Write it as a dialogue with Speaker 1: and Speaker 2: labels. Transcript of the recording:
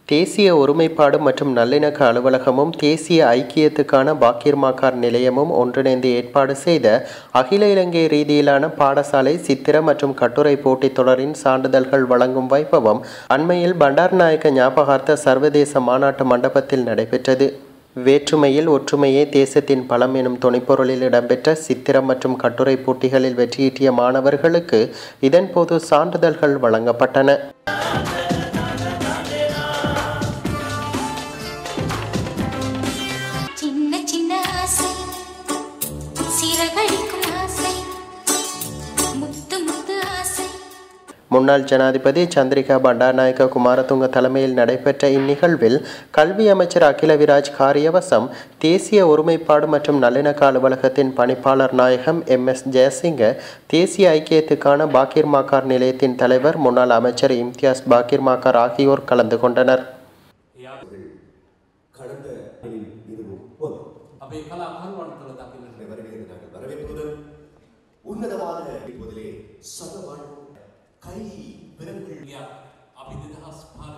Speaker 1: தேசிய ஒருமைப்பாடு மற்றும் நல்லிணக்க அலுவலகமும் தேசிய ஐக்கியத்துக்கான பாக்கிர்மாக்கார் நிலையமும் ஒன்றிணைந்து ஏற்பாடு செய்த அகில இலங்கை ரீதியிலான பாடசாலை சித்திர மற்றும் கட்டுரை போட்டித் தொடரின் சான்றிதழ்கள் வழங்கும் வைபவம் அண்மையில் பண்டார்நாயக்க ஞாபகார்த்த சர்வதேச மாநாட்டு மண்டபத்தில் நடைபெற்றது வேற்றுமையில் ஒற்றுமையே தேசத்தின் பலம் எனும் துணைப்பொருளில் இடம்பெற்ற சித்திரம் மற்றும் கட்டுரை போட்டிகளில் வெற்றியீட்டிய மாணவர்களுக்கு இதன்போது சான்றிதழ்கள் வழங்கப்பட்டன
Speaker 2: சின்ன சின்ன ஆசை சிறகடிக்கும் ஆசை முத்து முத்து ஆசை
Speaker 1: முன்னாள் ஜனாதிபதி சந்திரிகா பண்டாரநாயக்க குமாரதுங்க தலைமையில் நடைபெற்ற இந்நிகழ்வில் கல்வி அமைச்சர் அகிலவிராஜ் காரியவசம் தேசிய ஒருமைப்பாடு மற்றும் நல்லிணக்க அலுவலகத்தின் பணிப்பாளர் நாயகம் எம் எஸ் ஜெயசிங்க தேசிய ஐக்கியத்துக்கான பாக்கிர் மாக்கார் நிலையத்தின் தலைவர் முன்னாள் அமைச்சர் இம்தியாஸ் பாக்கிர் மாக்கார் ஆகியோர் கலந்து கொண்டனர்
Speaker 3: கடந்த ஆண்டில் இது முப்பது
Speaker 4: අපේ කලාකරුවන් තුළ දකින්නට
Speaker 3: வரவேற்கிறது நாங்கள் வரவேற்பதுடன் உன்னதமான என்பதிலே சதவாழ்வு கை விரல்கள்
Speaker 4: ගියා අපි දෙදහස් පාර